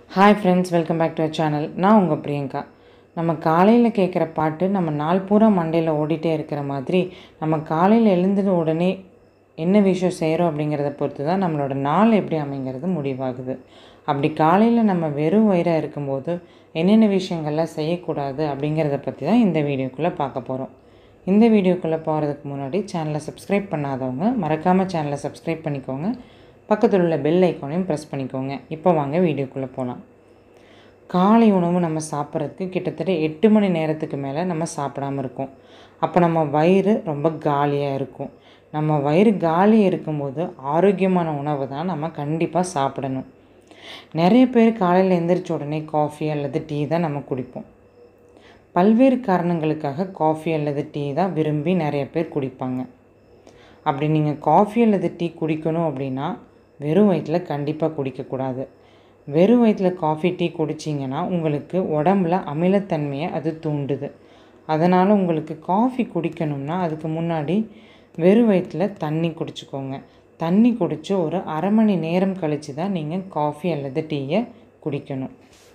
hi friends welcome back to a channel நான் உங்கள் பிரியங்கா நம்ம காலையில் கேட்குற பாட்டு நம்ம நாள் பூரா மண்டையில் ஓடிட்டே இருக்கிற மாதிரி நம்ம காலையில் எழுந்தது உடனே என்ன விஷயம் செய்கிறோம் அப்படிங்கிறத பொறுத்து தான் நம்மளோட நாள் எப்படி அமைங்கிறது முடிவாகுது அப்படி காலையில் நம்ம வெறும் வயிறாக இருக்கும்போது என்னென்ன விஷயங்கள்லாம் செய்யக்கூடாது அப்படிங்கிறத பற்றி தான் இந்த வீடியோக்குள்ளே பார்க்க போகிறோம் இந்த வீடியோக்குள்ளே போகிறதுக்கு முன்னாடி சேனலை சப்ஸ்கிரைப் பண்ணாதவங்க மறக்காமல் சேனலை சப்ஸ்கிரைப் பண்ணிக்கோங்க பக்கத்தில் உள்ள பெல் ஐக்கானையும் ப்ரெஸ் பண்ணிக்கோங்க இப்போ வாங்க வீடியோக்குள்ளே போகலாம் காலை உணவு நம்ம சாப்பிட்றதுக்கு கிட்டத்தட்ட எட்டு மணி நேரத்துக்கு மேலே நம்ம சாப்பிடாம இருக்கோம் அப்போ நம்ம வயிறு ரொம்ப காலியாக இருக்கும் நம்ம வயிறு காலி இருக்கும்போது ஆரோக்கியமான உணவு தான் நம்ம கண்டிப்பாக சாப்பிடணும் நிறைய பேர் காலையில் எந்திரிச்ச உடனே காஃபி அல்லது டீ தான் நம்ம குடிப்போம் பல்வேறு காரணங்களுக்காக காஃபி அல்லது டீ தான் விரும்பி நிறைய பேர் குடிப்பாங்க அப்படி நீங்கள் காஃபி அல்லது டீ குடிக்கணும் அப்படின்னா வெறும் வயிற்றில் கண்டிப்பாக குடிக்கக்கூடாது வெறும் வயிற்றில் காஃபி டீ குடிச்சிங்கன்னா உங்களுக்கு உடம்புல அமிலத்தன்மையை அது தூண்டுது அதனால் உங்களுக்கு காஃபி குடிக்கணும்னா அதுக்கு முன்னாடி வெறும் வயிற்றில் தண்ணி குடிச்சுக்கோங்க தண்ணி குடித்து ஒரு அரை மணி நேரம் கழித்து தான் நீங்கள் காஃபி அல்லது டீயை குடிக்கணும்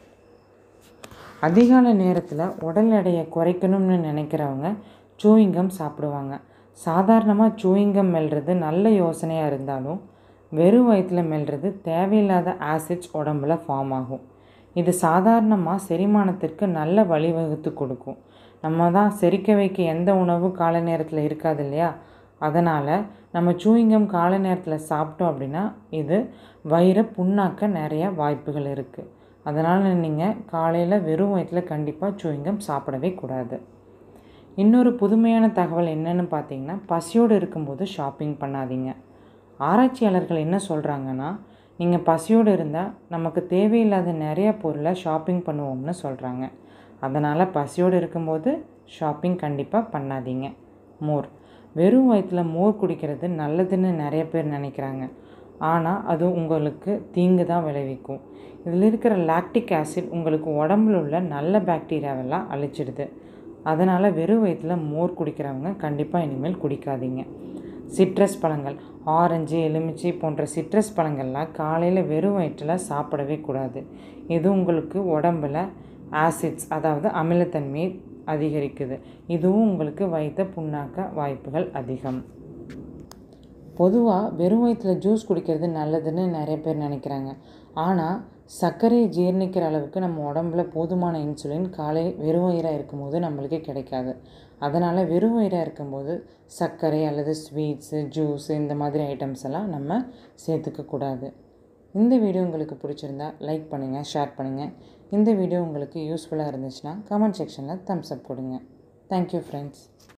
அதிகாலை நேரத்தில் உடல் எடையை குறைக்கணும்னு நினைக்கிறவங்க சூயிங்கம் சாப்பிடுவாங்க சாதாரணமாக சூயிங்கம் மெல்றது நல்ல யோசனையாக இருந்தாலும் வெறும் வயிற்றில் மெல்றது தேவையில்லாத ஆசிட்ஸ் உடம்புல ஃபார்ம் ஆகும் இது சாதாரணமாக செரிமானத்திற்கு நல்ல வழிவகுத்து கொடுக்கும் நம்ம தான் செரிக்க வைக்க எந்த உணவும் காலை நேரத்தில் இருக்காது இல்லையா அதனால் நம்ம சூயிங்கம் காலை நேரத்தில் சாப்பிட்டோம் அப்படின்னா இது வயிறை புண்ணாக்க நிறைய வாய்ப்புகள் இருக்குது அதனால் நீங்கள் காலையில் வெறும் வயிற்றில் கண்டிப்பாக சூயிங்கம் சாப்பிடவே கூடாது இன்னொரு புதுமையான தகவல் என்னென்னு பார்த்தீங்கன்னா பசியோடு இருக்கும்போது ஷாப்பிங் பண்ணாதீங்க ஆராய்ச்சியாளர்கள் என்ன சொல்கிறாங்கன்னா நீங்கள் பசியோடு இருந்தால் நமக்கு தேவையில்லாத நிறைய பொருளை ஷாப்பிங் பண்ணுவோம்னு சொல்கிறாங்க அதனால் பசியோடு இருக்கும்போது ஷாப்பிங் கண்டிப்பாக பண்ணாதீங்க மோர் வெறும் வயிற்றில் மோர் குடிக்கிறது நல்லதுன்னு நிறைய பேர் நினைக்கிறாங்க ஆனால் அது உங்களுக்கு தீங்கு தான் விளைவிக்கும் இதில் இருக்கிற லாக்டிக் ஆசிட் உங்களுக்கு உடம்புல உள்ள நல்ல பாக்டீரியாவெல்லாம் அழிச்சிடுது அதனால் வெறும் வயிற்றில் மோர் குடிக்கிறவங்க கண்டிப்பாக இனிமேல் குடிக்காதீங்க சிட்ரஸ் பழங்கள் ஆரஞ்சு எலுமிச்சை போன்ற சிட்ரஸ் பழங்கள்லாம் காலையில் வெறும் வயிற்றில் சாப்பிடவே கூடாது இது உங்களுக்கு உடம்பில் ஆசிட்ஸ் அதாவது அமிலத்தன்மையை அதிகரிக்குது இதுவும் உங்களுக்கு வயிற்றை புண்ணாக்க வாய்ப்புகள் அதிகம் பொதுவாக வெறும் வயிற்றில் ஜூஸ் குடிக்கிறது நல்லதுன்னு நிறைய பேர் நினைக்கிறாங்க ஆனால் சர்க்கரையை ஜீரணிக்கிற அளவுக்கு நம்ம உடம்புல போதுமான இன்சுலின் காலை வெறும் வயிறாக இருக்கும்போது நம்மளுக்கு கிடைக்காது அதனால் வெறும் வயிறாக இருக்கும்போது சர்க்கரை அல்லது ஸ்வீட்ஸு ஜூஸு இந்த மாதிரி ஐட்டம்ஸ் எல்லாம் நம்ம சேர்த்துக்கக்கூடாது இந்த வீடியோ உங்களுக்கு பிடிச்சிருந்தா லைக் பண்ணுங்கள் ஷேர் பண்ணுங்கள் இந்த வீடியோ உங்களுக்கு யூஸ்ஃபுல்லாக இருந்துச்சுன்னா கமெண்ட் செக்ஷனில் தம்ஸ் அப் கொடுங்க தேங்க்யூ ஃப்ரெண்ட்ஸ்